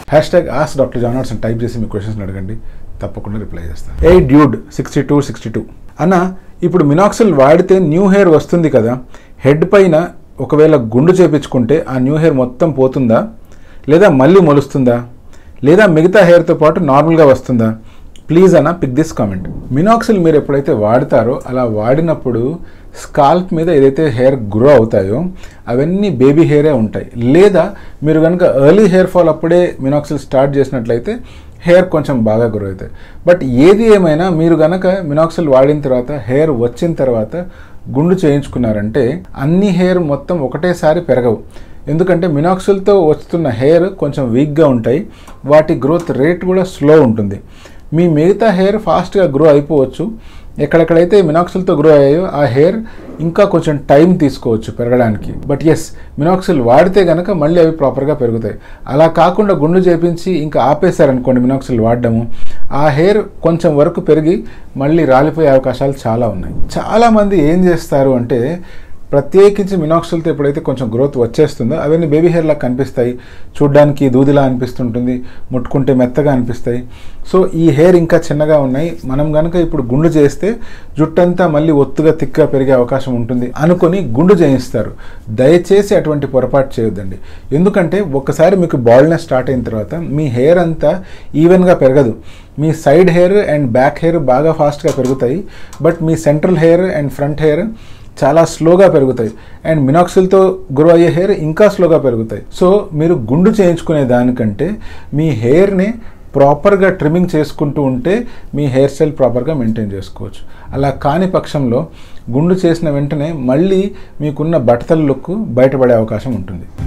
hash hashtag ask doctor జానర్స్ అని type చేసి మీ క్వశ్చన్స్ అడగండి తప్పకుండా రిప్లై చేస్తాను ఏ dude sixty two sixty two అన్న ఇప్పుడు మినాక్సిల్ వాడితే న్యూ హెయిర్ వస్తుంది కదా హెడ్ పైన ఒకవేళ గుండు చేపించుకుంటే ఆ న్యూ హెయిర్ మొత్తం పోతుందా లేదా మళ్ళీ మొలుస్తుందా లేదా మిగతా హెయిర్తో పాటు నార్మల్గా వస్తుందా ప్లీజ్ అన్న పిక్ దిస్ కామెంట్ మినాక్సిల్ మీరు ఎప్పుడైతే వాడతారో అలా వాడినప్పుడు స్కాల్ప్ మీద ఏదైతే హెయిర్ గ్రో అవుతాయో అవన్నీ బేబీ హెయిరే ఉంటాయి లేదా మీరు కనుక ఎర్లీ హెయిర్ ఫాల్ అప్పుడే మినాక్సిల్ స్టార్ట్ చేసినట్లయితే హెయిర్ కొంచెం బాగా గ్రో అవుతాయి బట్ ఏది ఏమైనా మీరు కనుక మినాక్సిల్ వాడిన తర్వాత హెయిర్ వచ్చిన తర్వాత గుండు చేయించుకున్నారంటే అన్ని హెయిర్ మొత్తం ఒకటేసారి పెరగవు ఎందుకంటే మినాక్సిల్తో వస్తున్న హెయిర్ కొంచెం వీక్గా ఉంటాయి వాటి గ్రోత్ రేట్ కూడా స్లో ఉంటుంది మీ మిగతా హెయిర్ ఫాస్ట్గా గ్రో అయిపోవచ్చు ఎక్కడెక్కడైతే మినాక్సిల్తో గ్రో అయ్యాయో ఆ హెయిర్ ఇంకా కొంచెం టైం తీసుకోవచ్చు పెరగడానికి బట్ ఎస్ మినాక్సిల్ వాడితే కనుక మళ్ళీ అవి ప్రాపర్గా పెరుగుతాయి అలా కాకుండా గుండు చేపించి ఇంకా ఆపేశారనుకోండి మినాక్సిల్ వాడడము ఆ హెయిర్ కొంచెం వరకు పెరిగి మళ్ళీ రాలిపోయే అవకాశాలు చాలా ఉన్నాయి చాలామంది ఏం చేస్తారు అంటే ప్రత్యేకించి మినాక్సిల్తో ఎప్పుడైతే కొంచెం గ్రోత్ వచ్చేస్తుందో అవన్నీ బేబీ హెయిర్ లాగా కనిపిస్తాయి చూడ్డానికి దూదిలా అనిపిస్తుంటుంది ముట్టుకుంటే మెత్తగా అనిపిస్తాయి సో ఈ హెయిర్ ఇంకా చిన్నగా ఉన్నాయి మనం కనుక ఇప్పుడు గుండు చేస్తే జుట్టంతా మళ్ళీ ఒత్తుగా తిక్కగా పెరిగే అవకాశం ఉంటుంది అనుకొని గుండు చేయిస్తారు దయచేసి అటువంటి పొరపాటు చేయొద్దండి ఎందుకంటే ఒక్కసారి మీకు బాల్నెస్ స్టార్ట్ అయిన తర్వాత మీ హెయిర్ అంతా ఈవెన్గా పెరగదు మీ side hair and back hair బాగా ఫాస్ట్గా పెరుగుతాయి బట్ మీ central hair and front hair చాలా స్లోగా పెరుగుతాయి అండ్ మినాక్సిల్తో గ్రో అయ్యే హెయిర్ ఇంకా స్లోగా పెరుగుతాయి సో మీరు గుండు చేయించుకునే దానికంటే మీ హెయిర్ని ప్రాపర్గా ట్రిమ్మింగ్ చేసుకుంటూ ఉంటే మీ హెయిర్ స్టైల్ ప్రాపర్గా మెయింటైన్ చేసుకోవచ్చు అలా కాని పక్షంలో గుండు చేసిన వెంటనే మళ్ళీ మీకున్న బట్టతల లుక్ బయటపడే అవకాశం ఉంటుంది